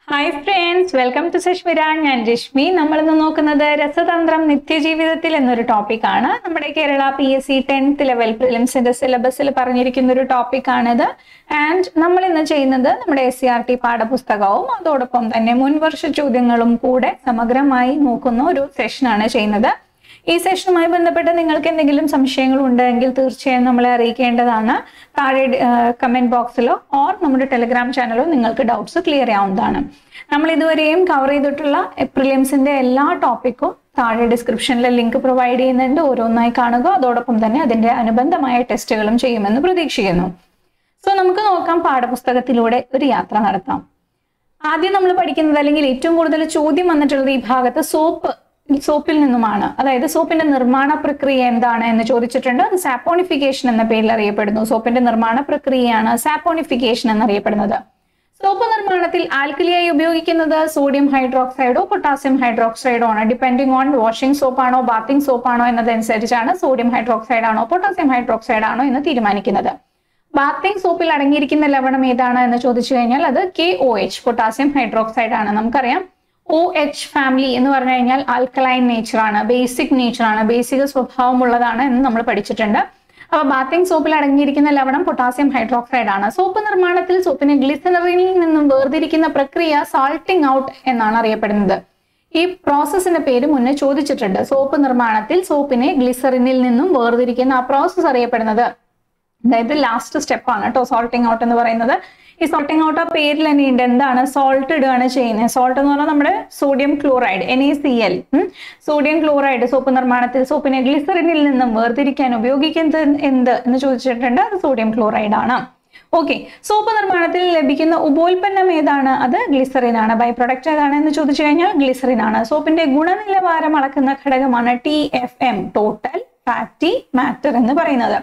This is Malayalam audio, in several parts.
ഹായ് ഫ്രണ്ട്സ് വെൽക്കം ടു സഷ്മിര ഞാൻ രശ്മി നമ്മൾ ഇന്ന് നോക്കുന്നത് രസതന്ത്രം നിത്യജീവിതത്തിൽ എന്നൊരു ടോപ്പിക്കാണ് നമ്മുടെ Kerala P S C tenth level പ്രിലിംസിന്റെ സിലബസിൽ പറഞ്ഞിരിക്കുന്ന ഒരു ടോപ്പിക്കാണിത് ആൻഡ് നമ്മൾ ഇന്ന് ചെയ്യുന്നത് നമ്മുടെ എസ് സി ആർ ടി പാഠപുസ്തകവും അതോടൊപ്പം തന്നെ മുൻവർഷ ചോദ്യങ്ങളും കൂടെ സമഗ്രമായി നോക്കുന്ന ഒരു സെഷനാണ് ചെയ്യുന്നത് ഈ സെഷനുമായി ബന്ധപ്പെട്ട് നിങ്ങൾക്ക് എന്തെങ്കിലും സംശയങ്ങൾ ഉണ്ടെങ്കിൽ തീർച്ചയായും നമ്മളെ അറിയിക്കേണ്ടതാണ് താഴെ കമന്റ് ബോക്സിലോ ഓർ നമ്മുടെ ടെലിഗ്രാം ചാനലോ നിങ്ങൾക്ക് ഡൗട്ട്സ് ക്ലിയർ ചെയ്യാവുന്നതാണ് നമ്മൾ ഇതുവരെയും കവർ ചെയ്തിട്ടുള്ള പ്രിലിംസിന്റെ എല്ലാ ടോപ്പിക്കും താഴെ ഡിസ്ക്രിപ്ഷനിലെ ലിങ്ക് പ്രൊവൈഡ് ചെയ്യുന്നുണ്ട് ഓരോന്നായി കാണുക അതോടൊപ്പം തന്നെ അതിന്റെ അനുബന്ധമായ ടെസ്റ്റുകളും ചെയ്യുമെന്ന് പ്രതീക്ഷിക്കുന്നു സോ നമുക്ക് നോക്കാം പാഠപുസ്തകത്തിലൂടെ ഒരു യാത്ര നടത്താം ആദ്യം നമ്മൾ പഠിക്കുന്നത് അല്ലെങ്കിൽ ഏറ്റവും കൂടുതൽ ചോദ്യം വന്നിട്ടുള്ളത് ഈ ഭാഗത്ത് സോപ്പ് സോപ്പിൽ നിന്നുമാണ് അതായത് സോപ്പിന്റെ നിർമ്മാണ പ്രക്രിയ എന്താണ് എന്ന് ചോദിച്ചിട്ടുണ്ട് അത് സാപ്പോണിഫിക്കേഷൻ എന്ന പേരിൽ അറിയപ്പെടുന്നു സോപ്പിന്റെ നിർമ്മാണ പ്രക്രിയയാണ് സാപ്പോണിഫിക്കേഷൻ എന്നറിയപ്പെടുന്നത് സോപ്പ് നിർമ്മാണത്തിൽ ആൽക്കലിയായി ഉപയോഗിക്കുന്നത് സോഡിയം ഹൈഡ്രോക്സൈഡോ പൊട്ടാസ്യം ഹൈഡ്രോക്സൈഡോ ആണ് ഡിപ്പെൻഡിങ് ഓൺ വാഷിംഗ് സോപ്പാണോ ബാത്തിങ് സോപ്പാണോ എന്നതനുസരിച്ചാണ് സോഡിയം ഹൈഡ്രോക്സൈഡ് ആണോ പൊട്ടാസ്യം ഹൈഡ്രോക്സൈഡ് ആണോ എന്ന് തീരുമാനിക്കുന്നത് ബാത്തിങ് സോപ്പിൽ അടങ്ങിയിരിക്കുന്ന ലവണം ഏതാണ് എന്ന് ചോദിച്ചു കഴിഞ്ഞാൽ അത് K O H potassium hydroxide ആണ് നമുക്കറിയാം ഒ എച്ച് ഫാമിലി എന്ന് പറഞ്ഞു കഴിഞ്ഞാൽ ആൽക്കലൈൻ നേച്ചർ ആണ് ബേസിക് നേച്ചർ ആണ് ബേസിക സ്വഭാവമുള്ളതാണ് എന്ന് നമ്മൾ പഠിച്ചിട്ടുണ്ട് അപ്പൊ ബാത്തിങ് സോപ്പിൽ അടങ്ങിയിരിക്കുന്ന ലവണം പൊട്ടാസ്യം ഹൈഡ്രോക്സൈഡ് ആണ് സോപ്പ് നിർമ്മാണത്തിൽ സോപ്പിനെ ഗ്ലിസറിനിൽ നിന്നും വേർതിരിക്കുന്ന പ്രക്രിയ സാൾട്ടിങ് ഔട്ട് എന്നാണ് അറിയപ്പെടുന്നത് ഈ പ്രോസസ്സിന്റെ പേര് മുന്നേ ചോദിച്ചിട്ടുണ്ട് സോപ്പ് നിർമ്മാണത്തിൽ സോപ്പിനെ ഗ്ലിസറിനിൽ നിന്നും വേർതിരിക്കുന്ന ആ പ്രോസസ്സ് അറിയപ്പെടുന്നത് അതായത് ലാസ്റ്റ് സ്റ്റെപ്പാണ് കേട്ടോ സോൾട്ടിങ് ഔട്ട് എന്ന് പറയുന്നത് ഈ സോൾട്ടിങ് ഔട്ട് ആ പേരിൽ തന്നെ ഉണ്ട് എന്താണ് സോൾട്ട് ഇടുകയാണ് ചെയ്യുന്നത് സോൾട്ട് എന്ന് പറഞ്ഞാൽ നമ്മുടെ sodium chloride N A C L sodium chloride soap നിർമ്മാണത്തിൽ സോപ്പിനെ ഗ്ലിസറിനിൽ നിന്നും വേർതിരിക്കാൻ ഉപയോഗിക്കുന്നത് എന്ത് എന്ന് ചോദിച്ചിട്ടുണ്ട് അത് സോഡിയം ക്ലോറൈഡ് ആണ് ഓക്കെ സോപ്പ് നിർമ്മാണത്തിൽ ലഭിക്കുന്ന ഉപോൽപ്പന്നം ഏതാണ് അത് ഗ്ലിസറിൻ ആണ് ബൈ പ്രൊഡക്റ്റ് ഏതാണ് എന്ന് ചോദിച്ചു കഴിഞ്ഞാൽ ഗ്ലിസറിൻ ആണ് സോപ്പിന്റെ ഗുണനിലവാരം അളക്കുന്ന ഘടകമാണ് T F M total fatty matter എന്ന് പറയുന്നത്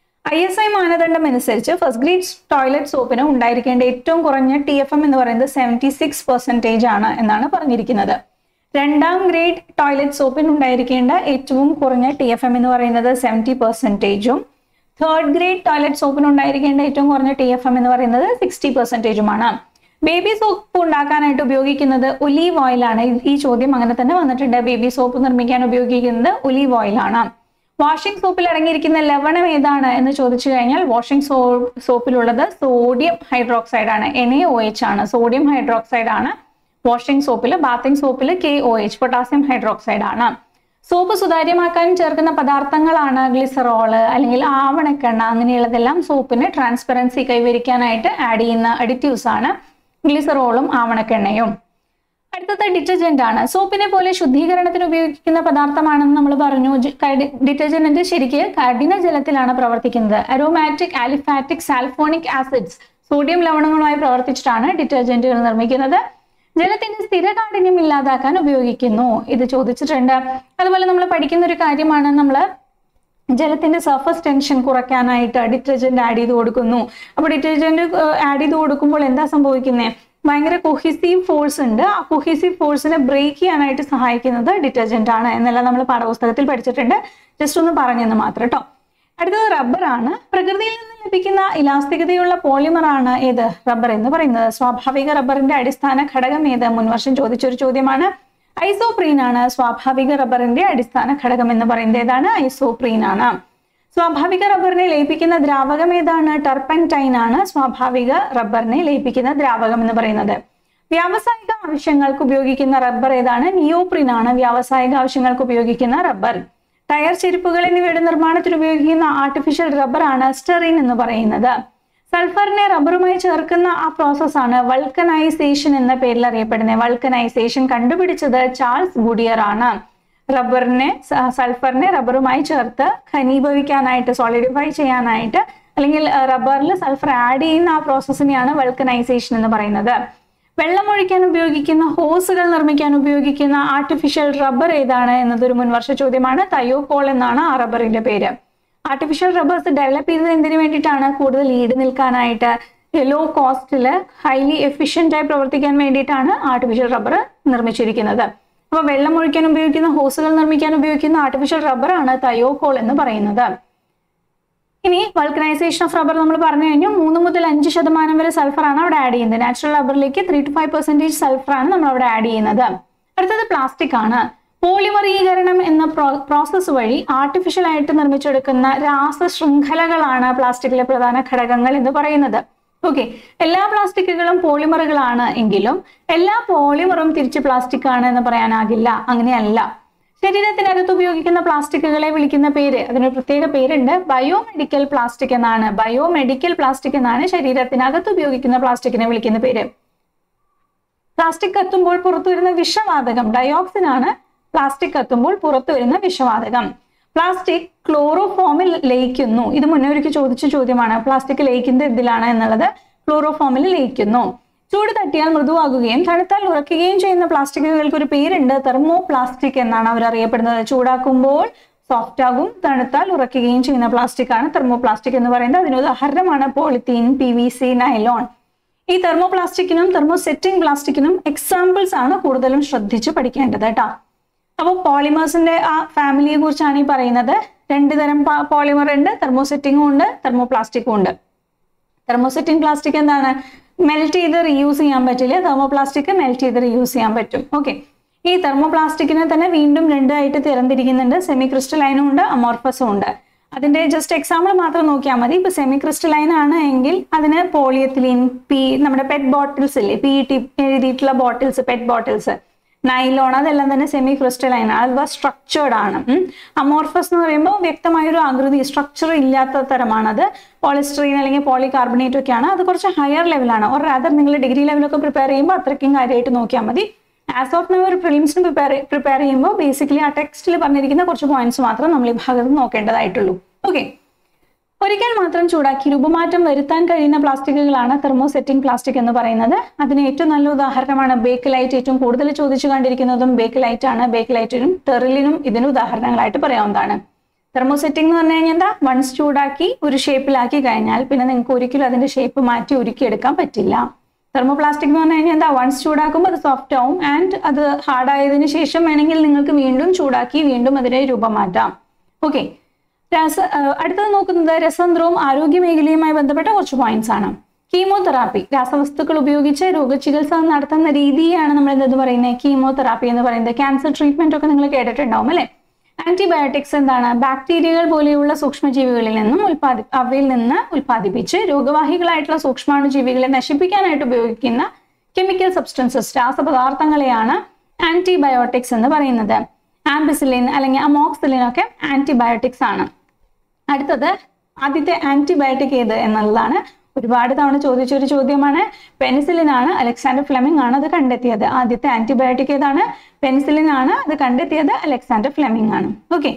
ഐ എസ് ഐ മാനദണ്ഡം അനുസരിച്ച് ഫസ്റ്റ് ഗ്രേഡ് ടോയ്ലറ്റ് സോപ്പിന് ഉണ്ടായിരിക്കേണ്ട ഏറ്റവും കുറഞ്ഞ ടി എഫ് എം എന്ന് പറയുന്നത് സെവൻറ്റി സിക്സ് പെർസെൻറ്റേജ് ആണ് എന്നാണ് പറഞ്ഞിരിക്കുന്നത് രണ്ടാം ഗ്രേഡ് ടോയ്ലറ്റ് സോപ്പിന് ഉണ്ടായിരിക്കേണ്ട ഏറ്റവും കുറഞ്ഞ ടി എഫ് എം എന്ന് പറയുന്നത് സെവൻറ്റി പെർസെൻറ്റേജും തേർഡ് ഗ്രേഡ് ടോയ്ലറ്റ് സോപ്പിന് ഉണ്ടായിരിക്കേണ്ട ഏറ്റവും കുറഞ്ഞ ടി എഫ് എം എന്ന് പറയുന്നത് സിക്സ്റ്റി പെർസെൻറ്റേജുമാണ് ബേബി സോപ്പ് ഉണ്ടാക്കാനായിട്ട് ഉപയോഗിക്കുന്നത് ഒലീവ് ഓയിലാണ് ഈ ചോദ്യം അങ്ങനെ തന്നെ വന്നിട്ടുണ്ട് ബേബി സോപ്പ് നിർമ്മിക്കാൻ ഉപയോഗിക്കുന്നത് ഒലീവ് ഓയിലാണ് വാഷിംഗ് സോപ്പിൽ അടങ്ങിയിരിക്കുന്ന ലവണം ഏതാണ് എന്ന് ചോദിച്ചു കഴിഞ്ഞാൽ വാഷിംഗ് സോ സോപ്പിലുള്ളത് സോഡിയം ഹൈഡ്രോക്സൈഡ് ആണ് എൻ എ ഒ എച്ച് ആണ് സോഡിയം ഹൈഡ്രോക്സൈഡ് ആണ് വാഷിംഗ് സോപ്പിൽ ബാത്തിങ് സോപ്പിൽ K O H potassium hydroxide ആണ് സോപ്പ് സുതാര്യമാക്കാൻ ചേർക്കുന്ന പദാർത്ഥങ്ങളാണ് ഗ്ലിസറോള് അല്ലെങ്കിൽ ആവണക്കെണ്ണ അങ്ങനെയുള്ളതെല്ലാം സോപ്പിന് ട്രാൻസ്പെറൻസി കൈവരിക്കാനായിട്ട് ആഡ് ചെയ്യുന്ന അഡിറ്റീവ്സ് ആണ് ഗ്ലിസറോളും ആവണക്കെണ്ണയും അടുത്തത് ഡിറ്റർജന്റ് ആണ് സോപ്പിനെ പോലെ ശുദ്ധീകരണത്തിന് ഉപയോഗിക്കുന്ന പദാർത്ഥമാണെന്ന് നമ്മൾ പറഞ്ഞു ഡിറ്റർജന്റ് ശരിക്ക് കഠിന ജലത്തിലാണ് പ്രവർത്തിക്കുന്നത് aromatic aliphatic sulphonic acids sodium ലവണങ്ങളുമായി പ്രവർത്തിച്ചിട്ടാണ് ഡിറ്റർജന്റുകൾ നിർമ്മിക്കുന്നത് ജലത്തിന്റെ സ്ഥിരകാഠിന്യം ഇല്ലാതാക്കാൻ ഉപയോഗിക്കുന്നു ഇത് ചോദിച്ചിട്ടുണ്ട് അതുപോലെ നമ്മൾ പഠിക്കുന്ന ഒരു കാര്യമാണ് നമ്മൾ ജലത്തിന്റെ സർഫസ് ടെൻഷൻ കുറയ്ക്കാനായിട്ട് ഡിറ്റർജന്റ് ആഡ് ചെയ്ത് കൊടുക്കുന്നു അപ്പൊ ഡിറ്റർജന്റ് ആഡ് ചെയ്ത് കൊടുക്കുമ്പോൾ എന്താ സംഭവിക്കുന്നത് ഭയങ്കര കൊഹിസീവ് ഫോഴ്സ് ഉണ്ട് ആ കൊഹിസീവ് ഫോഴ്സിനെ ബ്രേക്ക് ചെയ്യാനായിട്ട് സഹായിക്കുന്നത് ഡിറ്റർജന്റ് ആണ് എന്നെല്ലാം നമ്മൾ പാഠപുസ്തകത്തിൽ പഠിച്ചിട്ടുണ്ട് ജസ്റ്റ് ഒന്ന് പറഞ്ഞെന്ന് മാത്രം കേട്ടോ അടുത്തത് റബ്ബർ ആണ് പ്രകൃതിയിൽ നിന്ന് ലഭിക്കുന്ന ഇലാസ്തികതയുള്ള പോളിമർ ആണ് ഏത് റബ്ബർ എന്ന് പറയുന്നത് സ്വാഭാവിക റബ്ബറിന്റെ അടിസ്ഥാന ഘടകം ഏത് മുൻവർഷം ചോദിച്ചൊരു ചോദ്യമാണ് ഐസോപ്രീൻ ആണ് സ്വാഭാവിക റബ്ബറിന്റെ അടിസ്ഥാന ഘടകം എന്ന് പറയുന്നത് ഏതാണ് ഐസോപ്രീൻ ആണ് സ്വാഭാവിക റബ്ബറിനെ ലയിപ്പിക്കുന്ന ദ്രാവകം ഏതാണ് ടർപ്പൻറ്റൈൻ ആണ് സ്വാഭാവിക റബ്ബറിനെ ലയിപ്പിക്കുന്ന ദ്രാവകം എന്ന് പറയുന്നത് വ്യാവസായിക ആവശ്യങ്ങൾക്ക് ഉപയോഗിക്കുന്ന റബ്ബർ ഏതാണ് നിയോപ്രിൻ ആണ് വ്യാവസായിക ആവശ്യങ്ങൾക്ക് ഉപയോഗിക്കുന്ന റബ്ബർ ടയർ ചെരുപ്പുകൾ എന്നിവയുടെ നിർമ്മാണത്തിന് ഉപയോഗിക്കുന്ന ആർട്ടിഫിഷ്യൽ റബ്ബർ ആണ് സ്റ്റെറിൻ എന്ന് പറയുന്നത് സൾഫറിനെ റബ്ബറുമായി ചേർക്കുന്ന ആ പ്രോസസ്സാണ് വൾക്കനൈസേഷൻ എന്ന പേരിൽ അറിയപ്പെടുന്നത് വൾക്കനൈസേഷൻ കണ്ടുപിടിച്ചത് ചാൾസ് ഗുഡിയർ ആണ് റബ്ബറിനെ സൾഫറിനെ റബ്ബറുമായി ചേർത്ത് ഖനീഭവിക്കാനായിട്ട് സോളിഡിഫൈ ചെയ്യാനായിട്ട് അല്ലെങ്കിൽ റബ്ബറിൽ സൾഫർ ആഡ് ചെയ്യുന്ന ആ പ്രോസസ്സിനെയാണ് വൾക്കനൈസേഷൻ എന്ന് പറയുന്നത് വെള്ളമൊഴിക്കാൻ ഉപയോഗിക്കുന്ന ഹോസുകൾ നിർമ്മിക്കാൻ ഉപയോഗിക്കുന്ന ആർട്ടിഫിഷ്യൽ റബ്ബർ ഏതാണ് എന്നതൊരു മുൻവർഷ ചോദ്യമാണ് തയോകോൾ എന്നാണ് ആ റബ്ബറിന്റെ പേര് ആർട്ടിഫിഷ്യൽ റബ്ബേഴ്സ് ഡെവലപ്പ് ചെയ്തത് എന്തിനു വേണ്ടിയിട്ടാണ് കൂടുതൽ ഈട് നിൽക്കാനായിട്ട് ലോ കോസ്റ്റിൽ ഹൈലി എഫിഷ്യൻ്റ് ആയി പ്രവർത്തിക്കാൻ വേണ്ടിയിട്ടാണ് ആർട്ടിഫിഷ്യൽ റബ്ബർ നിർമ്മിച്ചിരിക്കുന്നത് അപ്പോൾ വെള്ളം ഒഴിക്കാൻ ഉപയോഗിക്കുന്ന ഹോസുകൾ നിർമ്മിക്കാൻ ഉപയോഗിക്കുന്ന ആർട്ടിഫിഷ്യൽ റബ്ബറാണ് തയോകോൾ എന്ന് പറയുന്നത് ഇനി വൾക്കനൈസേഷൻ ഓഫ് റബ്ബർ നമ്മൾ പറഞ്ഞു കഴിഞ്ഞു മൂന്ന് മുതൽ അഞ്ച് ശതമാനം വരെ സൾഫർ ആണ് അവിടെ ആഡ് ചെയ്യുന്നത് നാച്ചുറൽ റബ്ബറിലേക്ക് three to five percentage sulphur ആണ് നമ്മൾ അവിടെ ആഡ് ചെയ്യുന്നത് അടുത്തത് പ്ലാസ്റ്റിക് ആണ് പോളിമറീകരണം എന്ന പ്രോസസ്സ് വഴി ആർട്ടിഫിഷ്യൽ ആയിട്ട് നിർമ്മിച്ചെടുക്കുന്ന രാസ ശൃംഖലകളാണ് പ്ലാസ്റ്റിക്കിലെ പ്രധാന ഘടകങ്ങൾ എന്ന് പറയുന്നത് ഓക്കെ എല്ലാ പ്ലാസ്റ്റിക്കുകളും പോളിമറുകളാണ് എങ്കിലും എല്ലാ പോളിമറും തിരിച്ച് പ്ലാസ്റ്റിക് ആണ് എന്ന് പറയാനാകില്ല അങ്ങനെയല്ല ശരീരത്തിനകത്ത് ഉപയോഗിക്കുന്ന പ്ലാസ്റ്റിക്കുകളെ വിളിക്കുന്ന പേര് അതിനൊരു പ്രത്യേക പേരുണ്ട് ബയോമെഡിക്കൽ പ്ലാസ്റ്റിക് എന്നാണ് ബയോമെഡിക്കൽ പ്ലാസ്റ്റിക് എന്നാണ് ശരീരത്തിനകത്ത് ഉപയോഗിക്കുന്ന പ്ലാസ്റ്റിക്കിനെ വിളിക്കുന്ന പേര് പ്ലാസ്റ്റിക് കത്തുമ്പോൾ പുറത്തു വരുന്ന വിഷവാതകം ഡയോക്സിൻ ആണ് പ്ലാസ്റ്റിക് കത്തുമ്പോൾ പുറത്തു വരുന്ന വിഷവാതകം പ്ലാസ്റ്റിക് ക്ലോറോഫോമിൽ ലയിക്കുന്നു ഇത് മുന്നേ ഒരിക്കൽ ചോദിച്ച ചോദ്യമാണ് പ്ലാസ്റ്റിക് ലയിക്കുന്നത് എന്തിലാണ് എന്നുള്ളത് ക്ലോറോഫോമിൽ ലയിക്കുന്നു ചൂട് തട്ടിയാൽ മൃദുവാകുകയും തണുത്താൽ ഉറക്കുകയും ചെയ്യുന്ന പ്ലാസ്റ്റിക്കുകൾക്ക് ഒരു പേരുണ്ട് തെർമോ പ്ലാസ്റ്റിക് എന്നാണ് അവർ അറിയപ്പെടുന്നത് ചൂടാക്കുമ്പോൾ സോഫ്റ്റ് ആകും തണുത്താൽ ഉറക്കുകയും ചെയ്യുന്ന പ്ലാസ്റ്റിക് ആണ് തെർമോ പ്ലാസ്റ്റിക് എന്ന് പറയുന്നത് അതിന് ഉദാഹരണമാണ് polythene P V C nylon ഈ തെർമോ പ്ലാസ്റ്റിക്കിനും തെർമോ സെറ്റിംഗ് പ്ലാസ്റ്റിക്കിനും എക്സാമ്പിൾസ് ആണ് കൂടുതലും ശ്രദ്ധിച്ച് പഠിക്കേണ്ടത് കേട്ടോ അപ്പോൾ പോളിമേഴ്സിന്റെ ആ ഫാമിലിയെ കുറിച്ചാണ് ഈ പറയുന്നത് രണ്ട് തരം പോളിമർ ഉണ്ട് തെർമോ സെറ്റിംഗും ഉണ്ട് തെർമോ പ്ലാസ്റ്റിക്കും ഉണ്ട് തെർമോസെറ്റിംഗ് പ്ലാസ്റ്റിക് എന്താണ് മെൽറ്റ് ചെയ്ത് റീയൂസ് ചെയ്യാൻ പറ്റില്ല തെർമോ പ്ലാസ്റ്റിക് മെൽറ്റ് ചെയ്ത് റീയൂസ് ചെയ്യാൻ പറ്റും ഓക്കെ ഈ തെർമോ പ്ലാസ്റ്റിക്കിനെ തന്നെ വീണ്ടും രണ്ടായിട്ട് തരംതിരിക്കുന്നുണ്ട് സെമി ക്രിസ്റ്റലൈനും ഉണ്ട് അമോർഫസും ഉണ്ട് അതിന്റെ ജസ്റ്റ് എക്സാമ്പിൾ മാത്രം നോക്കിയാൽ മതി ഇപ്പൊ സെമി ക്രിസ്റ്റലൈൻ ആണ് എങ്കിൽ അതിന് പോളിയത്തിലീൻ പി നമ്മുടെ പെറ്റ് ബോട്ടിൽസ് ഇല്ലേ പി ടി എഴുതിയിട്ടുള്ള ബോട്ടിൽസ് പെറ്റ് ബോട്ടിൽസ് നൈലോൺ അതെല്ലാം തന്നെ സെമി ക്രിസ്റ്റലൈൻ അഥവാ സ്ട്രക്ചേർഡ് ആണ് അമോർഫസ് എന്ന് പറയുമ്പോൾ വ്യക്തമായൊരു ആകൃതി സ്ട്രക്ചർ ഇല്ലാത്ത തരമാണത് പോളിസ്ട്രീൻ അല്ലെങ്കിൽ പോളികാർബണേറ്റ് ഒക്കെയാണ് അത് കുറച്ച് ഹയർ ലെവലാണ് ഓർ അതർ നിങ്ങൾ ഡിഗ്രി ലെവലൊക്കെ പ്രിപ്പയർ ചെയ്യുമ്പോൾ അത്രയ്ക്കും കാര്യമായിട്ട് നോക്കിയാൽ മതി ആസ് ഓഫ് നോ ഒരു പ്രിലിംസിന് പ്രിപ്പയർ പ്രിപ്പയർ ചെയ്യുമ്പോൾ ബേസിക്കലി ആ ടെക്സ്റ്റിൽ പറഞ്ഞിരിക്കുന്ന കുറച്ച് പോയിന്റ്സ് മാത്രം നമ്മൾ ഈ ഭാഗത്ത് നോക്കേണ്ടതായിട്ടുള്ളൂ ഓക്കെ ഒരിക്കൽ മാത്രം ചൂടാക്കി രൂപമാറ്റം വരുത്താൻ കഴിയുന്ന പ്ലാസ്റ്റിക്കുകളാണ് തെർമോസെറ്റിംഗ് പ്ലാസ്റ്റിക് എന്ന് പറയുന്നത് അതിന് ഏറ്റവും നല്ല ഉദാഹരണമാണ് ബേക്ക് ലൈറ്റ് ഏറ്റവും കൂടുതൽ ചോദിച്ചു കണ്ടിരിക്കുന്നതും ബേക്ക് ലൈറ്റ് ആണ് ബേക്ക് ലൈറ്റിനും ടെറിലിനും ഇതിന് ഉദാഹരണങ്ങളായിട്ട് പറയാവുന്നതാണ് തെർമോസെറ്റിംഗ് എന്ന് പറഞ്ഞു കഴിഞ്ഞാൽ എന്താ വൺസ് ചൂടാക്കി ഒരു ഷേപ്പിലാക്കി കഴിഞ്ഞാൽ പിന്നെ നിങ്ങൾക്ക് ഒരിക്കലും അതിന്റെ ഷേപ്പ് മാറ്റി ഒരുക്കിയെടുക്കാൻ പറ്റില്ല തെർമോപ്ലാസ്റ്റിക് എന്ന് പറഞ്ഞു കഴിഞ്ഞാൽ എന്താ വൺസ് ചൂടാക്കുമ്പോൾ അത് സോഫ്റ്റ് ആവും ആൻഡ് അത് ഹാർഡ് ആയതിനു ശേഷം വേണമെങ്കിൽ നിങ്ങൾക്ക് വീണ്ടും ചൂടാക്കി വീണ്ടും അതിനെ രൂപം മാറ്റാം ഓക്കെ രാസ അടുത്തത് നോക്കുന്നത് രസതന്ത്രവും ആരോഗ്യ മേഖലയുമായി ബന്ധപ്പെട്ട കുറച്ച് പോയിന്റ്സ് ആണ് കീമോതെറാപ്പി രാസവസ്തുക്കൾ ഉപയോഗിച്ച് രോഗചികിത്സ നടത്തുന്ന രീതിയാണ് നമ്മൾ എന്തെന്ന് പറയുന്നത് കീമോതെറാപ്പി എന്ന് പറയുന്നത് ക്യാൻസർ ട്രീറ്റ്മെന്റ് ഒക്കെ നിങ്ങൾ കേട്ടിട്ടുണ്ടാവും അല്ലെ ആന്റിബയോട്ടിക്സ് എന്താണ് ബാക്ടീരിയകൾ പോലെയുള്ള സൂക്ഷ്മജീവികളിൽ നിന്നും ഉൽപ്പാദി അവയിൽ നിന്ന് ഉൽപ്പാദിപ്പിച്ച് രോഗവാഹികളായിട്ടുള്ള സൂക്ഷ്മാണുജീവികളെ നശിപ്പിക്കാനായിട്ട് ഉപയോഗിക്കുന്ന കെമിക്കൽ സബ്സ്റ്റൻസസ് രാസപദാർത്ഥങ്ങളെയാണ് ആന്റിബയോട്ടിക്സ് എന്ന് പറയുന്നത് ആംബിസിലിൻ അല്ലെങ്കിൽ അമോക്സിലിൻ ഒക്കെ ആന്റിബയോട്ടിക്സ് ആണ് അടുത്തത് ആദ്യത്തെ ആന്റിബയോട്ടിക് ഏത് എന്നുള്ളതാണ് ഒരുപാട് തവണ ചോദിച്ച ഒരു ചോദ്യമാണ് പെനിസിലിൻ ആണ് അലക്സാണ്ടർ ഫ്ലെമിംഗ് ആണ് അത് കണ്ടെത്തിയത് ആദ്യത്തെ ആന്റിബയോട്ടിക് ഏതാണ് പെനിസിലിൻ ആണ് അത് കണ്ടെത്തിയത് അലക്സാണ്ടർ ഫ്ലെമിംഗ് ആണ് ഓക്കെ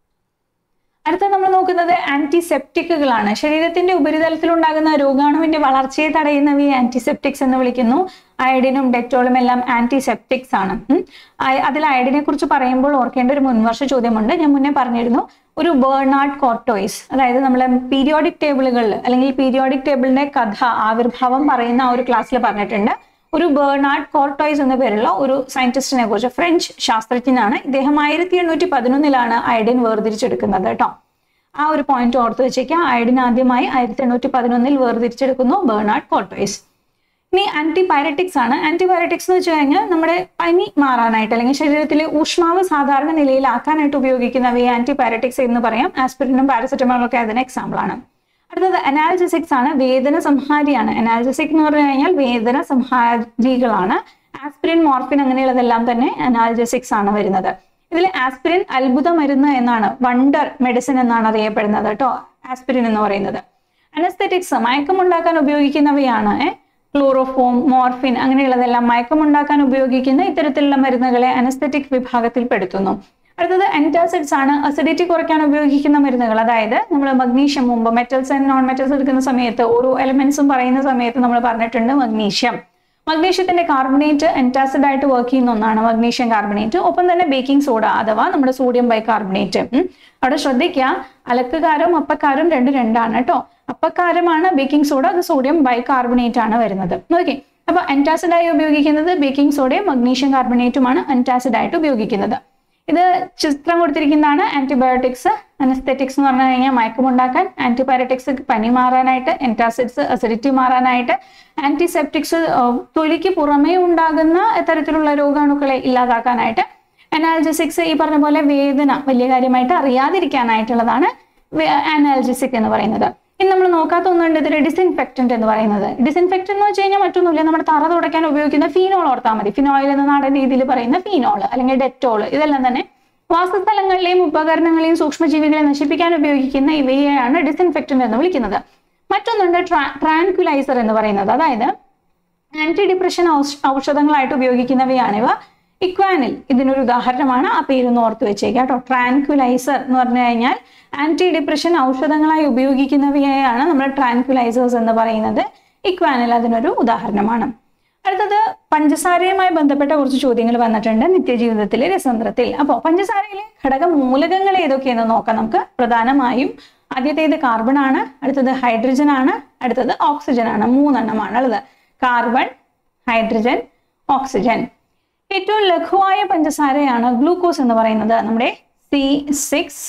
അടുത്ത നമ്മൾ നോക്കുന്നത് ആന്റിസെപ്റ്റിക്കുകളാണ് ശരീരത്തിന്റെ ഉപരിതലത്തിൽ ഉണ്ടാകുന്ന രോഗാണുവിന്റെ വളർച്ചയെ തടയുന്നവയെ ആന്റിസെപ്റ്റിക്സ് എന്ന് വിളിക്കുന്നു അയഡിനും ഡെറ്റോളും എല്ലാം ആന്റിസെപ്റ്റിക്സ് ആണ് ഉം. അയ- അതിൽ അയഡിനെ കുറിച്ച് പറയുമ്പോൾ ഓർക്കേണ്ട ഒരു മുൻവർഷ ചോദ്യമുണ്ട് ഞാൻ മുന്നേ പറഞ്ഞിരുന്നു ഒരു ബേർണാഡ് കോർട്ടോയിസ് അതായത് നമ്മളെ പീരിയോഡിക് ടേബിളുകളിൽ അല്ലെങ്കിൽ പീരിയോഡിക് ടേബിളിന്റെ കഥ ആവിർഭാവം പറയുന്ന ആ ഒരു ക്ലാസ്സിൽ പറഞ്ഞിട്ടുണ്ട് ഒരു ബേർണാഡ് കോർട്ടോയ്സ് എന്ന പേരുള്ള ഒരു സയന്റിസ്റ്റിനെ കുറിച്ച് ഫ്രഞ്ച് ശാസ്ത്രജ്ഞനാണ് ഇദ്ദേഹം ആയിരത്തി എണ്ണൂറ്റി പതിനൊന്നിലാണ് അയഡിൻ വേർതിരിച്ചെടുക്കുന്നത് കേട്ടോ ആ ഒരു പോയിന്റ് ഓർത്ത് വെച്ചേക്കാം അയഡിൻ ആദ്യമായി ആയിരത്തി എണ്ണൂറ്റി പതിനൊന്നിൽ വേർതിരിച്ചെടുക്കുന്നു ബേർണാഡ് കോർട്ടോയ്സ് ഇനി ആന്റിബയോട്ടിക്സ് ആണ് ആന്റിബയോട്ടിക്സ് എന്ന് വെച്ച് കഴിഞ്ഞാൽ നമ്മുടെ പനി മാറാനായിട്ട് അല്ലെങ്കിൽ ശരീരത്തിലെ ഊഷ്മാവ് സാധാരണ നിലയിലാക്കാനായിട്ട് ഉപയോഗിക്കുന്നവയെ ആന്റിബയോട്ടിക്സ് എന്ന് പറയാം ആസ്പിരിനും പാരസെറ്റമോളും ഒക്കെ അതിന് എക്സാമ്പിൾ ആണ് അടുത്തത് അനാൽജസിക്സ് ആണ് വേദന സംഹാരിയാണ് അനാൽജസിക് എന്ന് പറഞ്ഞു കഴിഞ്ഞാൽ വേദന സംഹാരികളാണ് ആസ്പിരിൻ മോർഫിൻ അങ്ങനെയുള്ളതെല്ലാം തന്നെ അനാൽജസിക്സ് ആണ് വരുന്നത് ഇതിൽ ആസ്പിരിൻ അത്ഭുത മരുന്ന് എന്നാണ് വണ്ടർ മെഡിസിൻ എന്നാണ് അറിയപ്പെടുന്നത് കേട്ടോ ആസ്പിരിൻ എന്ന് പറയുന്നത് അനസ്തെറ്റിക്സ് മയക്കമുണ്ടാക്കാൻ ഉപയോഗിക്കുന്നവയാണ് ഏ, ക്ലോറോഫോം മോർഫിൻ അങ്ങനെയുള്ളതെല്ലാം മയക്കമുണ്ടാക്കാൻ ഉപയോഗിക്കുന്ന ഇത്തരത്തിലുള്ള മരുന്നുകളെ അനസ്തെറ്റിക് വിഭാഗത്തിൽ പെടുത്തുന്നു അടുത്തത് അൻറ്റാസിഡ്സ് ആണ് അസിഡിറ്റി കുറയ്ക്കാൻ ഉപയോഗിക്കുന്ന മരുന്നുകൾ അതായത് നമ്മൾ മഗ്നീഷ്യം മുമ്പ് മെറ്റൽസ് ആൻഡ് നോൺ മെറ്റൽസ് എടുക്കുന്ന സമയത്ത് ഓരോ എലമെന്റ്സും പറയുന്ന സമയത്ത് നമ്മൾ പറഞ്ഞിട്ടുണ്ട് മഗ്നീഷ്യം മഗ്നീഷ്യത്തിന്റെ കാർബണേറ്റ് അൻറ്റാസിഡ് ആയിട്ട് വർക്ക് ചെയ്യുന്ന ഒന്നാണ് മഗ്നീഷ്യം കാർബണേറ്റ് ഒപ്പം തന്നെ ബേക്കിംഗ് സോഡ അഥവാ നമ്മുടെ സോഡിയം ബൈകാർബണേറ്റ് ഉം. അവിടെ ശ്രദ്ധിക്കുക അലക്കുകാരും അപ്പക്കാരും രണ്ട് രണ്ടാണ് കേട്ടോ അപ്പക്കാരമാണ് ബേക്കിംഗ് സോഡ അത് സോഡിയം ബൈകാർബണേറ്റ് ആണ് വരുന്നത് ഓക്കെ അപ്പൊ അൻറ്റാസിഡ് ആയി ഉപയോഗിക്കുന്നത് ബേക്കിംഗ് സോഡയും മഗ്നീഷ്യം കാർബണേറ്റുമാണ് അൻറ്റാസിഡ് ആയിട്ട് ഉപയോഗിക്കുന്നത് ഇത് ചിത്രം കൊടുത്തിരിക്കുന്നതാണ് ആന്റിബയോട്ടിക്സ് അനസ്തെറ്റിക്സ് എന്ന് പറഞ്ഞു കഴിഞ്ഞാൽ മയക്കമുണ്ടാക്കാൻ ആന്റിബയോട്ടിക്സ് പനി മാറാനായിട്ട് എൻറ്റാസിഡ്സ് അസിഡിറ്റി മാറാനായിട്ട് ആന്റിസെപ്റ്റിക്സ് തൊലിക്ക് പുറമേ ഉണ്ടാകുന്ന തരത്തിലുള്ള രോഗാണുക്കളെ ഇല്ലാതാക്കാനായിട്ട് അനാൽജസിക്സ് ഈ പറഞ്ഞ പോലെ വേദന വലിയ കാര്യമായിട്ട് അറിയാതിരിക്കാനായിട്ടുള്ളതാണ് അനാൽജസിക് എന്ന് പറയുന്നത് ഇനി നമ്മൾ നോക്കാത്ത ഒന്നുണ്ട് ഇതിൽ ഡിസിൻഫെക്റ്റന്റ് എന്ന് പറയുന്നത് ഡിസിൻഫെക്റ്റന്റ് എന്ന് വെച്ച് കഴിഞ്ഞാൽ മറ്റൊന്നുമില്ല നമ്മുടെ തറ തുടയ്ക്കാൻ ഉപയോഗിക്കുന്ന ഫീനോൾ ഓർത്താൽ മതി ഫിനോയിൽ എന്ന നാടൻ രീതിയിൽ പറയുന്ന ഫീനോൾ അല്ലെങ്കിൽ ഡെറ്റോൾ ഇതെല്ലാം തന്നെ വാസസ്ഥലങ്ങളിലെയും ഉപകരണങ്ങളെയും സൂക്ഷ്മജീവികളെ നശിപ്പിക്കാൻ ഉപയോഗിക്കുന്ന ഇവയെയാണ് ഡിസിൻഫെക്റ്റന്റ് എന്ന് വിളിക്കുന്നത് മറ്റൊന്നുണ്ട് ട്രാൻക്വിലൈസർ എന്ന് പറയുന്നത് അതായത് ആന്റി ഡിപ്രഷൻ ഔഷധങ്ങളായിട്ട് ഉപയോഗിക്കുന്നവയാണിവ ഇക്വാനിൽ ഇതിനൊരു ഉദാഹരണമാണ് ആ പേരൊന്ന് ഓർത്ത് വെച്ചേക്കാം കേട്ടോ ട്രാൻക്വിലൈസർ എന്ന് പറഞ്ഞു കഴിഞ്ഞാൽ ആന്റി ഡിപ്രഷൻ ഔഷധങ്ങളായി ഉപയോഗിക്കുന്നവയാണ് നമ്മൾ ട്രാൻക്വിലൈസേഴ്സ് എന്ന് പറയുന്നത് ഇക്വാനിൽ അതിനൊരു ഉദാഹരണമാണ് അടുത്തത് പഞ്ചസാരയുമായി ബന്ധപ്പെട്ട കുറച്ച് ചോദ്യങ്ങൾ വന്നിട്ടുണ്ട് നിത്യജീവിതത്തിലെ രസതന്ത്രത്തിൽ അപ്പോൾ പഞ്ചസാരയിലെ ഘടക മൂലകങ്ങൾ ഏതൊക്കെയെന്ന് നോക്കാം നമുക്ക് പ്രധാനമായും ആദ്യത്തേത് കാർബൺ ആണ് അടുത്തത് ഹൈഡ്രജൻ ആണ് അടുത്തത് ഓക്സിജൻ ആണ് മൂന്നെണ്ണമാണ് ഉള്ളത് കാർബൺ ഹൈഡ്രജൻ ഓക്സിജൻ ഏറ്റവും ലഘുവായ പഞ്ചസാരയാണ് ഗ്ലൂക്കോസ് എന്ന് പറയുന്നത് നമ്മുടെ C six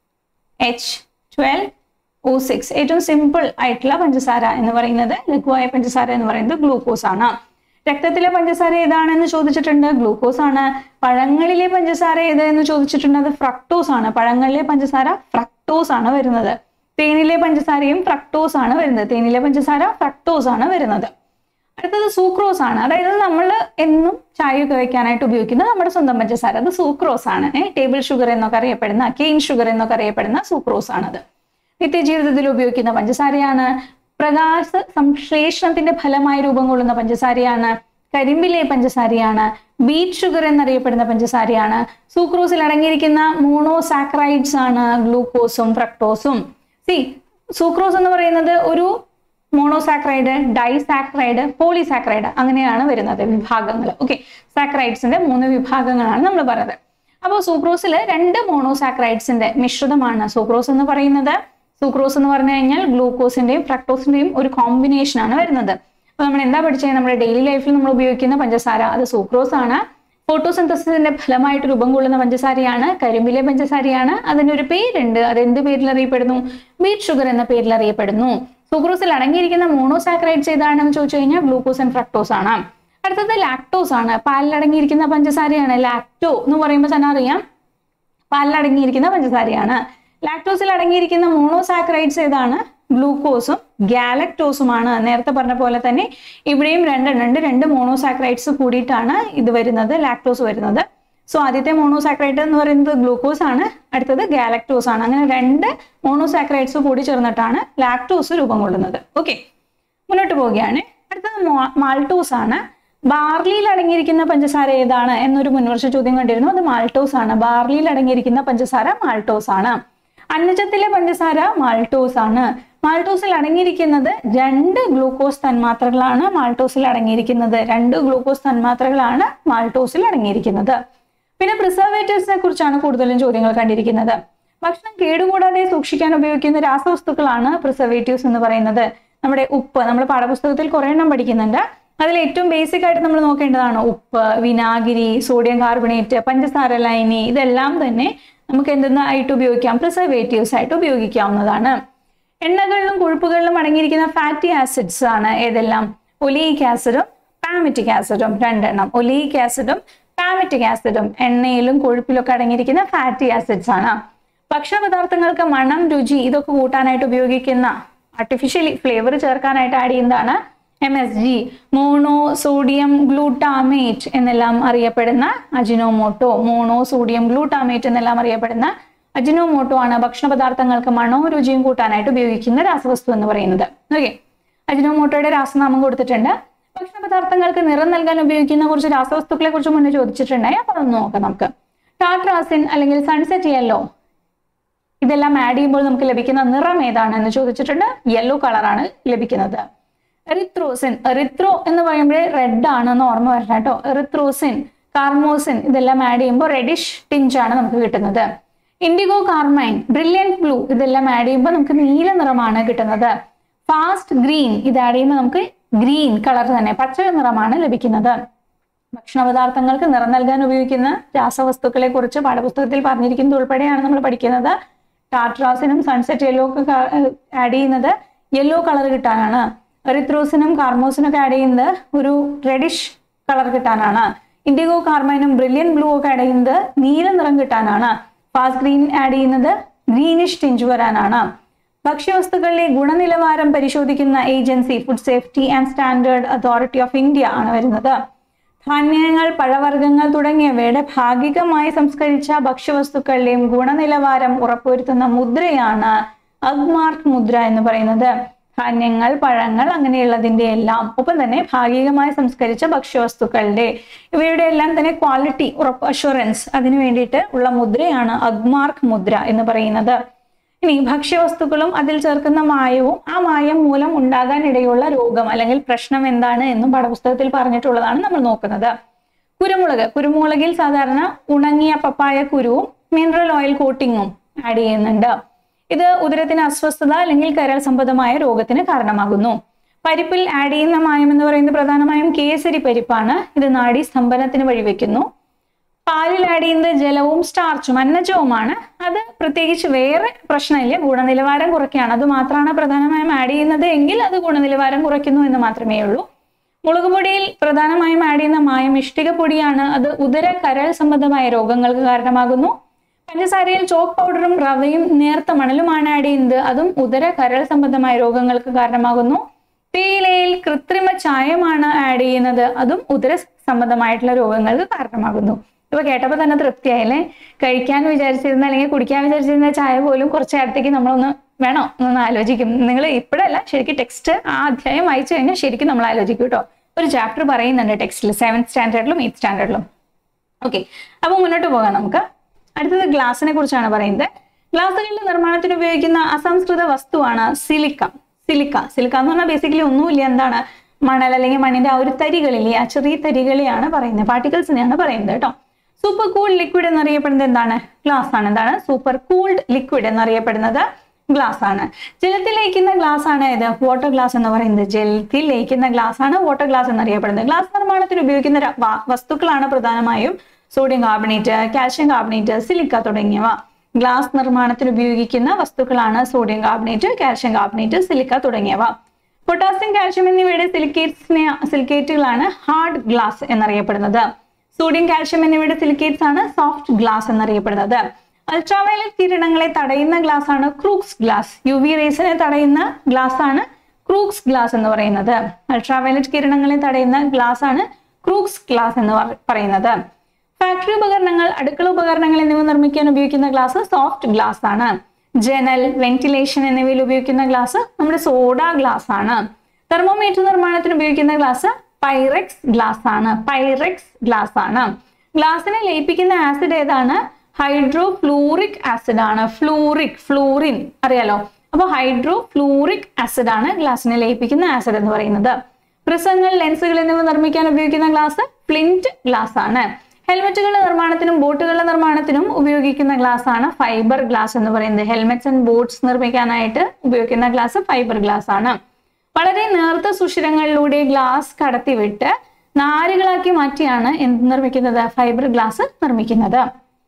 H twelve O six ഏറ്റവും സിമ്പിൾ ആയിട്ടുള്ള പഞ്ചസാര എന്ന് പറയുന്നത് ലഘുവായ പഞ്ചസാര എന്ന് പറയുന്നത് ഗ്ലൂക്കോസ് ആണ് രക്തത്തിലെ പഞ്ചസാര ഏതാണെന്ന് ചോദിച്ചിട്ടുണ്ട് ഗ്ലൂക്കോസ് ആണ് പഴങ്ങളിലെ പഞ്ചസാര ഏത് എന്ന് ചോദിച്ചിട്ടുണ്ട് അത് ഫ്രക്ടോസ് ആണ് പഴങ്ങളിലെ പഞ്ചസാര ഫ്രക്ടോസ് ആണ് വരുന്നത് തേനിലെ പഞ്ചസാരയും ഫ്രക്ടോസ് ആണ് വരുന്നത് തേനിലെ പഞ്ചസാര ഫ്രക്ടോസ് ആണ് വരുന്നത് അടുത്തത് സൂക്രോസ് ആണ് അതായത് നമ്മൾ എന്നും ചായയൊക്കെ വെക്കാനായിട്ട് ഉപയോഗിക്കുന്ന നമ്മുടെ സ്വന്തം പഞ്ചസാര അത് സൂക്രോസ് ആണ് ഏഹ് ടേബിൾ ഷുഗർ എന്നൊക്കെ അറിയപ്പെടുന്ന കെയിൻ ഷുഗർ എന്നൊക്കെ അറിയപ്പെടുന്ന സൂക്രോസ് ആണത് നിത്യജീവിതത്തിൽ ഉപയോഗിക്കുന്ന പഞ്ചസാരയാണ് പ്രകാശ സംശ്ലേഷണത്തിന്റെ ഫലമായി രൂപം കൊള്ളുന്ന പഞ്ചസാരയാണ് കരിമ്പിലെ പഞ്ചസാരയാണ് ബീറ്റ് ഷുഗർ എന്നറിയപ്പെടുന്ന പഞ്ചസാരയാണ് സൂക്രോസിൽ അടങ്ങിയിരിക്കുന്ന മോണോസാക്രൈഡ്സ് ആണ് ഗ്ലൂക്കോസും ഫ്രക്ടോസും സി സൂക്രോസ് എന്ന് പറയുന്നത് ഒരു മോണോസാക്രൈഡ് ഡൈസാക്രൈഡ് പോളിസാക്രൈഡ് അങ്ങനെയാണ് വരുന്നത് വിഭാഗങ്ങൾ ഓക്കെ സാക്രൈഡ്സിന്റെ മൂന്ന് വിഭാഗങ്ങളാണ് നമ്മൾ പറയുന്നത് അപ്പോൾ സൂക്രോസിൽ രണ്ട് മോണോസാക്രൈഡ്സിന്റെ മിശ്രിതമാണ് സൂക്രോസ് എന്ന് പറയുന്നത് സൂക്രോസ് എന്ന് പറഞ്ഞു കഴിഞ്ഞാൽ ഗ്ലൂക്കോസിന്റെയും ഫ്രക്ടോസിന്റെയും ഒരു കോമ്പിനേഷൻ ആണ് വരുന്നത് അപ്പൊ നമ്മൾ എന്താ പഠിച്ചത് നമ്മുടെ ഡെയിലി ലൈഫിൽ നമ്മൾ ഉപയോഗിക്കുന്ന പഞ്ചസാര അത് സൂക്രോസ് ആണ് ഫോട്ടോസിന്തസിന്റെ ഫലമായിട്ട് രൂപം കൊള്ളുന്ന പഞ്ചസാരയാണ് കരിമ്പിലെ പഞ്ചസാരയാണ് അതിനൊരു പേരുണ്ട് അത് എന്ത് പേരിൽ അറിയപ്പെടുന്നു ബീറ്റ് ഷുഗർ എന്ന പേരിൽ അറിയപ്പെടുന്നു സൂക്രോസിൽ അടങ്ങിയിരിക്കുന്ന മോണോസാക്രൈഡ്സ് ഏതാണെന്ന് ചോദിച്ചു കഴിഞ്ഞാൽ ഗ്ലൂക്കോസ് ആൻഡ് ഫ്രക്ടോസ് ആണ് അടുത്തത് ലാക്ടോസ് ആണ് പാലിൽ അടങ്ങിയിരിക്കുന്ന പഞ്ചസാരയാണ് ലാക്ടോ എന്ന് പറയുമ്പോൾ തന്നെ അറിയാം പാലിൽ അടങ്ങിയിരിക്കുന്ന പഞ്ചസാരയാണ് ലാക്ടോസിൽ അടങ്ങിയിരിക്കുന്ന മോണോസാക്രൈഡ്സ് ഏതാണ് ഗ്ലൂക്കോസും ഗാലക്ടോസുമാണ് നേരത്തെ പറഞ്ഞ പോലെ തന്നെ ഇവിടെയും രണ്ടെണ്ണം ഉണ്ട് രണ്ട് മോണോസാക്രൈഡ്സ് കൂടിയിട്ടാണ് ഇത് വരുന്നത് ലാക്ടോസ് വരുന്നത് സോ ആദ്യത്തെ മോണോസാക്രൈഡ് എന്ന് പറയുന്നത് ഗ്ലൂക്കോസ് ആണ് അടുത്തത് ഗാലക്ടോസ് ആണ് അങ്ങനെ രണ്ട് മോണോസാക്രൈഡ്സ് കൂടി ചേർന്നിട്ടാണ് ലാക്ടോസ് രൂപം കൊള്ളുന്നത് ഓക്കെ മുന്നോട്ട് പോവുകയാണ് അടുത്തത് മാൾട്ടോസ് ആണ് ബാർലിയിൽ അടങ്ങിയിരിക്കുന്ന പഞ്ചസാര ഏതാണ് എന്നൊരു മുൻവർഷ ചോദ്യം കണ്ടിരുന്നു അത് മാൾട്ടോസ് ആണ് ബാർലിയിൽ അടങ്ങിയിരിക്കുന്ന പഞ്ചസാര മാൾട്ടോസ് ആണ് അന്നജത്തിലെ പഞ്ചസാര മാൾട്ടോസ് ആണ് മാൾട്ടോസിൽ അടങ്ങിയിരിക്കുന്നത് രണ്ട് ഗ്ലൂക്കോസ് തന്മാത്രകളാണ് മാൾട്ടോസിൽ അടങ്ങിയിരിക്കുന്നത് രണ്ട് ഗ്ലൂക്കോസ് തന്മാത്രകളാണ് മാൾട്ടോസിൽ അടങ്ങിയിരിക്കുന്നത് പിന്നെ പ്രിസർവേറ്റീവ്സിനെ കുറിച്ചാണ് കൂടുതലും ചോദ്യങ്ങൾ കണ്ടിരിക്കുന്നത് ഭക്ഷണം കേടുകൂടാതെ സൂക്ഷിക്കാൻ ഉപയോഗിക്കുന്ന രാസവസ്തുക്കളാണ് പ്രിസർവേറ്റീവ്സ് എന്ന് പറയുന്നത് നമ്മുടെ ഉപ്പ് നമ്മൾ പാഠപുസ്തകത്തിൽ കുറെ എണ്ണം പഠിക്കുന്നുണ്ട് അതിൽ ഏറ്റവും ബേസിക് ആയിട്ട് നമ്മൾ നോക്കേണ്ടതാണ് ഉപ്പ് വിനാഗിരി സോഡിയം കാർബണേറ്റ് പഞ്ചസാര ലൈനി ഇതെല്ലാം തന്നെ നമുക്ക് എന്തെന്നായിട്ട് ഉപയോഗിക്കാം പ്രിസർവേറ്റീവ്സ് ആയിട്ട് ഉപയോഗിക്കാവുന്നതാണ് എണ്ണകളിലും കൊഴുപ്പുകളിലും അടങ്ങിയിരിക്കുന്ന ഫാറ്റി ആസിഡ്സ് ആണ് ഏതെല്ലാം ഒലീക് ആസിഡും പാമിറ്റിക് ആസിഡും രണ്ടെണ്ണം ഒലീക് ആസിഡും പാമിറ്റിക് ആസിഡും എണ്ണയിലും കൊഴുപ്പിലൊക്കെ അടങ്ങിയിരിക്കുന്ന ഫാറ്റി ആസിഡ്സ് ആണ് ഭക്ഷണപദാർത്ഥങ്ങൾക്ക് മണം രുചി ഇതൊക്കെ കൂട്ടാനായിട്ട് ഉപയോഗിക്കുന്ന ആർട്ടിഫിഷ്യലി ഫ്ലേവർ ചേർക്കാനായിട്ട് ആഡ് ചെയ്യുന്നതാണ് M S G mono sodium glutamate എന്നെല്ലാം അറിയപ്പെടുന്ന അജിനോമോട്ടോ മോണോ സോഡിയം ഗ്ലൂട്ടാമേറ്റ് എന്നെല്ലാം അറിയപ്പെടുന്ന അജിനോമോട്ടോ ആണ് ഭക്ഷണപദാർത്ഥങ്ങൾക്ക് മണവും രുചിയും കൂട്ടാനായിട്ട് ഉപയോഗിക്കുന്ന രാസവസ്തു എന്ന് പറയുന്നത് ഓക്കെ അജിനോമോട്ടോയുടെ രാസനാമം കൊടുത്തിട്ടുണ്ട് ഭക്ഷണപദാർത്ഥങ്ങൾക്ക് നിറം നൽകാൻ ഉപയോഗിക്കുന്ന കുറച്ച് രാസവസ്തുക്കളെ കുറിച്ച് മുന്നേ ചോദിച്ചിട്ടുണ്ടായി അപ്പൊ അതൊന്ന് നോക്കാം നമുക്ക് ടാട്രാസിൻ അല്ലെങ്കിൽ സൺസെറ്റ് യെല്ലോ ഇതെല്ലാം ആഡ് ചെയ്യുമ്പോൾ നമുക്ക് ലഭിക്കുന്ന നിറം ഏതാണ് എന്ന് ചോദിച്ചിട്ടുണ്ട് യെല്ലോ കളറാണ് ലഭിക്കുന്നത് എറിത്രോസിൻ എറിത്രോ എന്ന് പറയുമ്പോൾ റെഡ് ആണെന്ന് ഓർമ്മ വരണം കേട്ടോ എറിത്രോസിൻ കാർമോസിൻ ഇതെല്ലാം ആഡ് ചെയ്യുമ്പോൾ റെഡിഷ് ടിഞ്ച് ആണ് നമുക്ക് കിട്ടുന്നത് ഇൻഡിഗോ കാർമൈൻ ബ്രില്യൻ ബ്ലൂ ഇതെല്ലാം ആഡ് ചെയ്യുമ്പോൾ നമുക്ക് നീല നിറമാണ് കിട്ടുന്നത് ഫാസ്റ്റ് ഗ്രീൻ ഇത് ആഡ് ചെയ്യുമ്പോൾ നമുക്ക് ഗ്രീൻ കളർ തന്നെ പച്ച നിറമാണ് ലഭിക്കുന്നത് ഭക്ഷണ പദാർത്ഥങ്ങൾക്ക് നിറം നൽകാൻ ഉപയോഗിക്കുന്ന രാസവസ്തുക്കളെ കുറിച്ച് പാഠപുസ്തകത്തിൽ പറഞ്ഞിരിക്കുന്നത് ഉൾപ്പെടെയാണ് നമ്മൾ പഠിക്കുന്നത് ടാട്രാസിനും സൺസെറ്റ് യെല്ലോ ഒക്കെ ആഡ് ചെയ്യുന്നത് യെല്ലോ കളർ കിട്ടാനാണ് എറിത്രോസിനും കാർമോസിനും ഒക്കെ ആഡ് ചെയ്യുന്നത് ഒരു റെഡിഷ് കളർ കിട്ടാനാണ് ഇൻഡിഗോ കാർമൈനും ബ്രില്യൻ ബ്ലൂ ഒക്കെ ആഡ് ചെയ്യുന്നത് നീല നിറം കിട്ടാനാണ് ഫാസ്റ്റ് ഗ്രീൻ ആഡ് ചെയ്യുന്നത് ഗ്രീനിഷ് ടിഞ്ച് വരാനാണ് ഭക്ഷ്യവസ്തുക്കളിലെ ഗുണനിലവാരം പരിശോധിക്കുന്ന agency food safety and standard authority of India ആണ് വരുന്നത് ധാന്യങ്ങൾ പഴവർഗ്ഗങ്ങൾ തുടങ്ങിയവയുടെ ഭാഗികമായി സംസ്കരിച്ച ഭക്ഷ്യവസ്തുക്കളുടെയും ഗുണനിലവാരം ഉറപ്പുവരുത്തുന്ന മുദ്രയാണ് അഗ്മാർക്ക് മുദ്ര എന്ന് പറയുന്നത് ധാന്യങ്ങൾ പഴങ്ങൾ അങ്ങനെയുള്ളതിന്റെ എല്ലാം ഒപ്പം തന്നെ ഭാഗികമായി സംസ്കരിച്ച ഭക്ഷ്യവസ്തുക്കളുടെ ഇവയുടെ എല്ലാം തന്നെ ക്വാളിറ്റി ഉറപ്പ് അഷുറൻസ് അതിനു വേണ്ടിയിട്ട് ഉള്ള മുദ്രയാണ് അഗ്മാർക്ക് മുദ്ര എന്ന് പറയുന്നത് ഇനി ഭക്ഷ്യവസ്തുക്കളും അതിൽ ചേർക്കുന്ന മായവും ആ മായം മൂലം ഉണ്ടാകാനിടയുള്ള രോഗം അല്ലെങ്കിൽ പ്രശ്നം എന്താണ് എന്നും പാഠപുസ്തകത്തിൽ പറഞ്ഞിട്ടുള്ളതാണ് നമ്മൾ നോക്കുന്നത് കുരുമുളക് കുരുമുളകിൽ സാധാരണ ഉണങ്ങിയ പപ്പായ കുരുവും മിനറൽ ഓയിൽ കോട്ടിങ്ങും ആഡ് ചെയ്യുന്നുണ്ട് ഇത് ഉദരത്തിന് അസ്വസ്ഥത അല്ലെങ്കിൽ കരൾ സംബന്ധമായ രോഗത്തിന് കാരണമാകുന്നു പരിപ്പിൽ ആഡ് ചെയ്യുന്ന മായം എന്ന് പറയുന്നത് പ്രധാനമായും കേസരി പരിപ്പാണ് ഇത് നാഡീ സ്തംഭനത്തിന് വഴിവെക്കുന്നു പാലിൽ ആഡ് ചെയ്യുന്നത് ജലവും സ്റ്റാർച്ചും അന്നജവുമാണ് അത് പ്രത്യേകിച്ച് വേറെ പ്രശ്നമില്ല ഗുണനിലവാരം കുറയ്ക്കുകയാണ് അത് മാത്രമാണ് പ്രധാനമായും ആഡ് ചെയ്യുന്നത് എങ്കിൽ അത് ഗുണനിലവാരം കുറയ്ക്കുന്നു എന്ന് മാത്രമേ ഉള്ളൂ മുളക് പൊടിയിൽ പ്രധാനമായും ആഡ് ചെയ്യുന്ന മായം ഇഷ്ടിക പൊടിയാണ് അത് ഉദര കരൾ സംബന്ധമായ രോഗങ്ങൾക്ക് കാരണമാകുന്നു പഞ്ചസാരയിൽ ചോക്ക് പൗഡറും റവയും നേർത്ത മണലുമാണ് ആഡ് ചെയ്യുന്നത് അതും ഉദര കരൾ സംബന്ധമായ രോഗങ്ങൾക്ക് കാരണമാകുന്നു തേയിലയിൽ കൃത്രിമ ചായമാണ് ആഡ് ചെയ്യുന്നത് അതും ഉദര സംബന്ധമായിട്ടുള്ള രോഗങ്ങൾക്ക് കാരണമാകുന്നു ഇപ്പൊ കേട്ടപ്പോ തന്നെ തൃപ്തിയായില്ലേ കഴിക്കാൻ വിചാരിച്ചിരുന്ന അല്ലെങ്കിൽ കുടിക്കാൻ വിചാരിച്ചിരുന്ന ചായ പോലും കുറച്ച് നേരത്തേക്ക് നമ്മളൊന്ന് വേണോ എന്നൊന്ന് ആലോചിക്കും നിങ്ങൾ ഇപ്പോഴല്ല ശരിക്കും ടെക്സ്റ്റ് ആ അധ്യായം വായിച്ചു കഴിഞ്ഞാൽ ശരിക്കും നമ്മൾ ആലോചിക്കും കേട്ടോ ഒരു ചാപ്റ്റർ പറയുന്നുണ്ട് ടെക്സ്റ്റിൽ സെവൻത് സ്റ്റാൻഡേർഡിലും എയ്ത്ത് സ്റ്റാൻഡേർഡിലും ഓക്കെ അപ്പൊ മുന്നോട്ട് പോകാം നമുക്ക് അടുത്തത് ഗ്ലാസിനെ കുറിച്ചാണ് പറയുന്നത് ഗ്ലാസുകളുടെ നിർമ്മാണത്തിന് ഉപയോഗിക്കുന്ന അസംസ്കൃത വസ്തുവാണ് സിലിക്ക സിലിക്ക സിലിക്ക എന്ന് പറഞ്ഞാൽ ബേസിക്കലി ഒന്നുമില്ല എന്താണ് മണൽ അല്ലെങ്കിൽ മണ്ണിന്റെ ആ ഒരു തരികളിലെ ആ ചെറിയ തരികളെയാണ് പറയുന്നത് പാർട്ടിക്കിൾസിനെയാണ് പറയുന്നത് കേട്ടോ സൂപ്പർ കൂൾഡ് ലിക്വിഡ് എന്നറിയപ്പെടുന്നത് എന്താണ് ഗ്ലാസ് ആണ് എന്താണ് സൂപ്പർ കൂൾഡ് ലിക്വിഡ് എന്നറിയപ്പെടുന്നത് ഗ്ലാസ് ആണ് ജലത്തിൽ ലയിക്കുന്ന ഗ്ലാസ് ആണ് ഇത് വാട്ടർ ഗ്ലാസ് എന്ന് പറയുന്നത് ജലത്തിൽ ലയിക്കുന്ന ഗ്ലാസ് ആണ് വാട്ടർ ഗ്ലാസ് എന്നറിയപ്പെടുന്നത് ഗ്ലാസ് നിർമ്മാണത്തിന് ഉപയോഗിക്കുന്ന ര- വ- വസ്തുക്കളാണ് പ്രധാനമായും sodium carbonate calcium carbonate silica തുടങ്ങിയവ ഗ്ലാസ് നിർമ്മാണത്തിന് ഉപയോഗിക്കുന്ന വസ്തുക്കളാണ് sodium carbonate calcium carbonate silica തുടങ്ങിയവ പൊട്ടാസ്യം കാൽഷ്യം എന്നിവയുടെ സിലിക്കേറ്റ്സിനെ സിലിക്കേറ്റുകളാണ് ഹാർഡ് ഗ്ലാസ് എന്നറിയപ്പെടുന്നത് സോഡിയം കാൽഷ്യം എന്നിവയുടെ സിലിക്കേറ്റ്സ് ആണ് സോഫ്റ്റ് ഗ്ലാസ് എന്നറിയപ്പെടുന്നത് അൾട്രാവയലറ്റ് കിരണങ്ങളെ തടയുന്ന ഗ്ലാസ് ആണ് ക്രൂക്സ് ഗ്ലാസ് യു വി റേസിനെ തടയുന്ന ഗ്ലാസ് ആണ് ക്രൂക്സ് ഗ്ലാസ് എന്ന് പറയുന്നത് അൾട്രാവയലറ്റ് കിരണങ്ങളെ തടയുന്ന ഗ്ലാസ് ആണ് ക്രൂക്സ് ഗ്ലാസ് എന്ന് പറ- പറയുന്നത് ഫാക്ടറി ഉപകരണങ്ങൾ അടുക്കള ഉപകരണങ്ങൾ എന്നിവ നിർമ്മിക്കാൻ ഉപയോഗിക്കുന്ന ഗ്ലാസ് സോഫ്റ്റ് ഗ്ലാസ് ആണ് ജനൽ വെന്റിലേഷൻ എന്നിവയിൽ ഉപയോഗിക്കുന്ന ഗ്ലാസ് നമ്മുടെ സോഡ ഗ്ലാസ് ആണ് തെർമോമീറ്റർ നിർമ്മാണത്തിന് ഉപയോഗിക്കുന്ന ഗ്ലാസ് പൈറെക്സ് ഗ്ലാസ് ആണ് പൈറെക്സ് ഗ്ലാസ് ആണ് ഗ്ലാസിനെ ലയിപ്പിക്കുന്ന ആസിഡ് ഏതാണ് ഹൈഡ്രോ ഫ്ലൂറിക് ആസിഡ് ആണ് ഫ്ലൂറിക് ഫ്ലൂറിൻ അറിയാലോ അപ്പൊ ഹൈഡ്രോ ഫ്ലൂറിക് ആസിഡ് ആണ് ഗ്ലാസിനെ ലയിപ്പിക്കുന്ന ആസിഡ് എന്ന് പറയുന്നത് പ്രിസങ്ങൾ ലെൻസുകൾ എന്നിവ നിർമ്മിക്കാൻ ഉപയോഗിക്കുന്ന ഗ്ലാസ് ഫ്ലിന്റ് ഗ്ലാസ് ആണ് ഹെൽമെറ്റുകളുടെ നിർമ്മാണത്തിനും ബോട്ടുകളുടെ നിർമ്മാണത്തിനും ഉപയോഗിക്കുന്ന ഗ്ലാസ് ആണ് ഫൈബർ ഗ്ലാസ് എന്ന് പറയുന്നത് ഹെൽമെറ്റ്സ് ആൻഡ് ബോട്ട്സ് നിർമ്മിക്കാനായിട്ട് ഉപയോഗിക്കുന്ന ഗ്ലാസ് ഫൈബർ ഗ്ലാസ് ആണ് വളരെ നേർത്ത സുഷിരങ്ങളിലൂടെ ഗ്ലാസ് കടത്തിവിട്ട് നാരുകളാക്കി മാറ്റിയാണ് എന്ത് നിർമ്മിക്കുന്നത് ഫൈബർ ഗ്ലാസ് നിർമ്മിക്കുന്നത്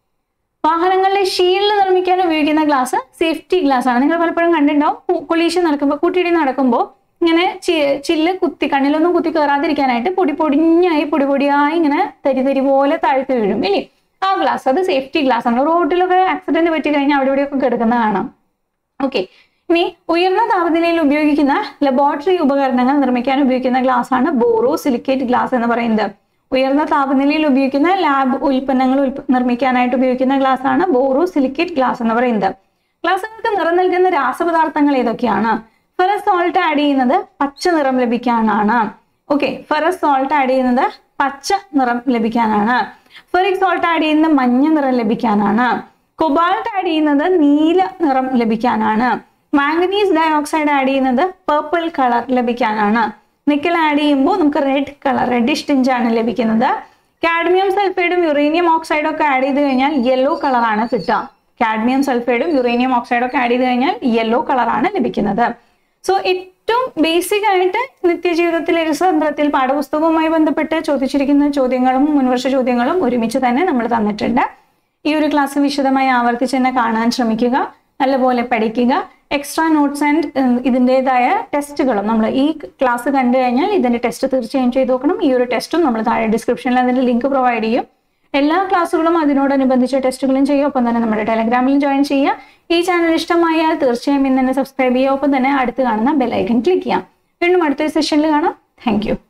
വാഹനങ്ങളിലെ ഷീൽഡ് നിർമ്മിക്കാൻ ഉപയോഗിക്കുന്ന ഗ്ലാസ് സേഫ്റ്റി ഗ്ലാസ് ആണ് നിങ്ങൾ പലപ്പോഴും കണ്ടിട്ടുണ്ടാവും കൊളീഷൻ നടക്കുമ്പോൾ കൂട്ടിയിടി നടക്കുമ്പോൾ ഇങ്ങനെ ചി- ചില്ല് കുത്തി കണ്ണിലൊന്നും കുത്തി കയറാതിരിക്കാനായിട്ട് പൊടി പൊടിഞ്ഞായി പൊടി പൊടിയായി ഇങ്ങനെ തരി തരി പോലെ താഴ്ത്തി വീഴും ഇല്ലേ ആ ഗ്ലാസ് അത് സേഫ്റ്റി ഗ്ലാസ് ആണ് റോഡിലൊക്കെ ആക്സിഡന്റ് പറ്റി കഴിഞ്ഞാൽ അവിടെ ഇവിടെയൊക്കെ കിടക്കുന്ന കാണാം ഓക്കെ ഇനി ഉയർന്ന താപനിലയിൽ ഉപയോഗിക്കുന്ന ലബോറട്ടറി ഉപകരണങ്ങൾ നിർമ്മിക്കാൻ ഉപയോഗിക്കുന്ന ഗ്ലാസ് ആണ് ബോറോ സിലിക്കേറ്റ് ഗ്ലാസ് എന്ന് പറയുന്നത് ഉയർന്ന താപനിലയിൽ ഉപയോഗിക്കുന്ന ലാബ് ഉൽപ്പന്നങ്ങൾ ഉൽപ്പ- നിർമ്മിക്കാനായിട്ട് ഉപയോഗിക്കുന്ന ഗ്ലാസ് ആണ് ബോറോ സിലിക്കേറ്റ് ഗ്ലാസ് എന്ന് പറയുന്നത് ഗ്ലാസുകൾക്ക് നിറം നൽകുന്ന രാസപദാർത്ഥങ്ങൾ ഏതൊക്കെയാണ് ഫെറസ് സോൾട്ട് ആഡ് ചെയ്യുന്നത് പച്ച നിറം ലഭിക്കാനാണ് ഓക്കെ ഫെറസ് സോൾട്ട് ആഡ് ചെയ്യുന്നത് പച്ച നിറം ലഭിക്കാനാണ് ഫെറിക് സോൾട്ട് ആഡ് ചെയ്യുന്നത് മഞ്ഞ നിറം ലഭിക്കാനാണ് കൊബാൾട്ട് ആഡ് ചെയ്യുന്നത് നീല നിറം ലഭിക്കാനാണ് മാംഗനീസ് ഡയോക്സൈഡ് ആഡ് ചെയ്യുന്നത് പേർപ്പിൾ കളർ ലഭിക്കാനാണ് നിക്കൽ ആഡ് ചെയ്യുമ്പോൾ നമുക്ക് റെഡ് കളർ റെഡിഷ് ടിഞ്ച് ആണ് ലഭിക്കുന്നത് കാഡ്മിയം സൾഫൈഡും യുറേനിയം ഓക്സൈഡും ഒക്കെ ആഡ് ചെയ്ത് കഴിഞ്ഞാൽ യെല്ലോ കളറാണ് കിട്ടുക കാഡ്മിയം സൾഫൈഡും യുറേനിയം ഓക്സൈഡും ഒക്കെ ആഡ് ചെയ്ത് കഴിഞ്ഞാൽ യെല്ലോ കളറാണ് ലഭിക്കുന്നത് സോ ഏറ്റവും ബേസിക് ആയിട്ട് നിത്യജീവിതത്തിലെ രസതന്ത്രത്തിൽ പാഠപുസ്തകവുമായി ബന്ധപ്പെട്ട് ചോദിച്ചിരിക്കുന്ന ചോദ്യങ്ങളും മുൻവർഷ ചോദ്യങ്ങളും ഒരുമിച്ച് തന്നെ നമ്മൾ തന്നിട്ടുണ്ട് ഈ ഒരു ക്ലാസ് വിശദമായി ആവർത്തിച്ച് തന്നെ കാണാൻ ശ്രമിക്കുക നല്ലപോലെ പഠിക്കുക എക്സ്ട്രാ നോട്ട്സ് ആൻഡ് ഇതിൻ്റെതായ ടെസ്റ്റുകളും നമ്മൾ ഈ ക്ലാസ് കണ്ടു കഴിഞ്ഞാൽ ഇതിന്റെ ടെസ്റ്റ് തീർച്ചയായും ചെയ്ത് നോക്കണം ഈ ഒരു ടെസ്റ്റും നമ്മൾ താഴെ ഡിസ്ക്രിപ്ഷനിൽ അതിന്റെ ലിങ്ക് പ്രൊവൈഡ് ചെയ്യും എല്ലാ ക്ലാസ്സുകളും അതിനോടനുബന്ധിച്ച ടെസ്റ്റുകളും ചെയ്യും ഒപ്പം തന്നെ നമ്മുടെ ടെലഗ്രാമിൽ ജോയിൻ ചെയ്യുക ഈ ചാനൽ ഇഷ്ടമായാൽ തീർച്ചയായും ഇന്ന് തന്നെ സബ്സ്ക്രൈബ് ചെയ്യുക ഒപ്പം തന്നെ അടുത്ത് കാണുന്ന ബെലൈക്കൺ ക്ലിക്ക് ചെയ്യാം വീണ്ടും അടുത്തൊരു സെഷനിൽ കാണാം താങ്ക്